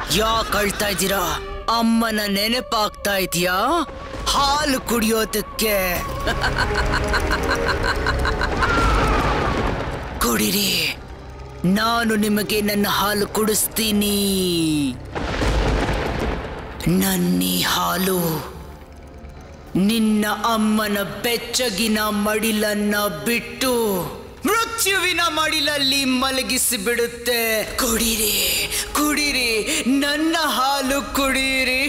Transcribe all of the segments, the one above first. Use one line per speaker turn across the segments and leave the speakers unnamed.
ಯಾಕೆ ಅಳ್ತಾ ಇದ್ದೀರಾ ಅಮ್ಮನ ನೆನಪಾಗ್ತಾ ಇದೆಯಾ ಹಾಲು ಕುಡಿಯೋದಕ್ಕೆ ಕುಡಿರಿ ನಾನು ನಿಮಗೆ ನನ್ನ ಹಾಲು ಕುಡಿಸ್ತೀನಿ ನನ್ನೀ ಹಾಲು ನಿನ್ನ ಅಮ್ಮನ ಬೆಚ್ಚಗಿನ ಮಡಿಲನ್ನ ಬಿಟ್ಟು ಮೃತ್ಯುವಿನ ಮಡಿಲಲ್ಲಿ ಮಲಗಿಸಿ ಬಿಡುತ್ತೆ ಕುಡಿರಿ ಕುಡಿರಿ ನನ್ನ ಹಾಲು ಕುಡಿರಿ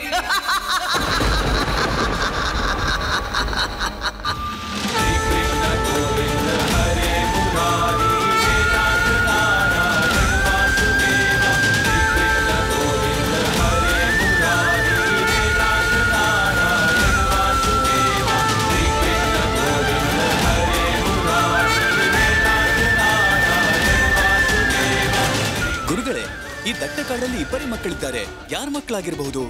ಗುರುಗಳೇ ಈ ದಟ್ಟ ಕಾಡಲ್ಲಿ ಇಬ್ಬರಿ ಮಕ್ಕಳಿದ್ದಾರೆ ಯಾರ ಮಕ್ಕಳಾಗಿರಬಹುದು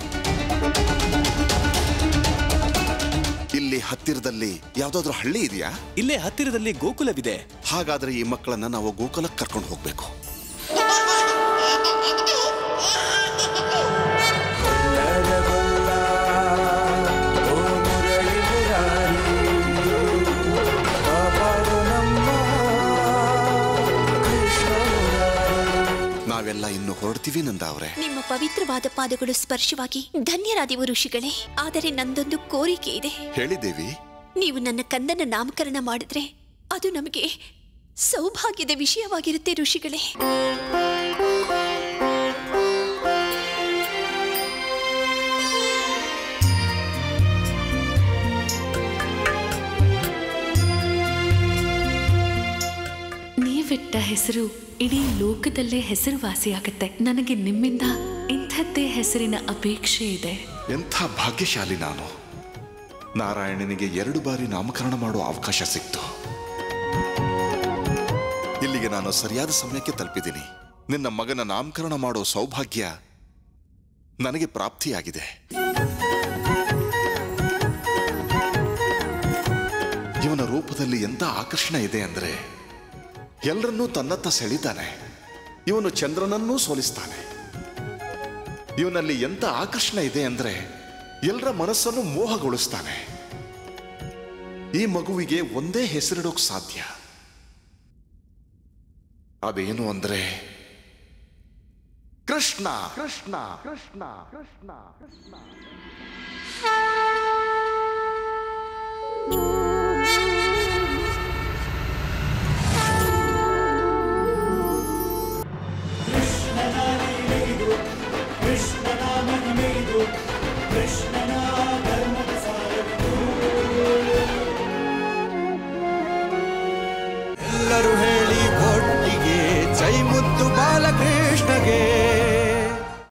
ಇಲ್ಲಿ ಹತ್ತಿರದಲ್ಲಿ ಯಾವ್ದಾದ್ರು ಹಳ್ಳಿ ಇದೆಯಾ
ಇಲ್ಲೇ ಹತ್ತಿರದಲ್ಲಿ ಗೋಕುಲವಿದೆ
ಹಾಗಾದ್ರೆ ಈ ಮಕ್ಕಳನ್ನ ನಾವು ಗೋಕುಲಕ್ಕೆ ಕರ್ಕೊಂಡು ಹೋಗ್ಬೇಕು ನಾವೆಲ್ಲ ಇನ್ನು ಹೊರಡ್ತೀವಿ ನಂದ ಅವ್ರೆ
ನಿಮ್ಮ ಪವಿತ್ರವಾದ ಪಾದಗಳು ಸ್ಪರ್ಶವಾಗಿ ಧನ್ಯರಾದೆವು ಋಷಿಗಳೇ ಆದರೆ ನಂದೊಂದು ಕೋರಿಕೆ ಇದೆ
ಹೇಳಿದ್ದೇವಿ
ನೀವು ನನ್ನ ಕಂದನ ನಾಮಕರಣ ಮಾಡಿದ್ರೆ ಅದು ನಮಗೆ ಸೌಭಾಗ್ಯದ ವಿಷಯವಾಗಿರುತ್ತೆ ಋಷಿಗಳೇ
ನೀವಿಟ್ಟ ಹೆಸರು ಇಡೀ ಲೋಕದಲ್ಲೇ ಹೆಸರುವಾಸಿಯಾಗತ್ತೆ ನನಗೆ ನಿಮ್ಮಿಂದ ಇಂಥದ್ದೇ ಹೆಸರಿನ ಅಪೇಕ್ಷೆ ಇದೆ
ಎಂಥ ಭಾಗ್ಯಶಾಲಿ ನಾನು ನಾರಾಯಣನಿಗೆ ಎರಡು ಬಾರಿ ನಾಮಕರಣ ಮಾಡುವ ಅವಕಾಶ ಸಿಕ್ತು ಇಲ್ಲಿಗೆ ನಾನು ಸರಿಯಾದ ಸಮಯಕ್ಕೆ ತಲುಪಿದ್ದೀನಿ ನಿನ್ನ ಮಗನ ನಾಮಕರಣ ಮಾಡೋ ಸೌಭಾಗ್ಯ ನನಗೆ ಪ್ರಾಪ್ತಿಯಾಗಿದೆ ಇವನ ರೂಪದಲ್ಲಿ ಎಂಥ ಆಕರ್ಷಣೆ ಇದೆ ಅಂದ್ರೆ ಎಲ್ಲರನ್ನೂ ತನ್ನತ್ತ ಸೆಳಿತಾನೆ ಇವನು ಚಂದ್ರನನ್ನೂ ಸೋಲಿಸ್ತಾನೆ ಇವನಲ್ಲಿ ಎಂತ ಆಕರ್ಷಣೆ ಇದೆ ಅಂದ್ರೆ ಎಲ್ಲರ ಮನಸ್ಸನ್ನು ಮೋಹಗೊಳಿಸ್ತಾನೆ ಈ ಮಗುವಿಗೆ ಒಂದೇ ಹೆಸರಿಡೋಕ್ ಸಾಧ್ಯ ಅದೇನು ಅಂದ್ರೆ ಕೃಷ್ಣ ಕೃಷ್ಣ ಕೃಷ್ಣ ಕೃಷ್ಣ ಕೃಷ್ಣ
ಕೃಷ್ಣನಾಮ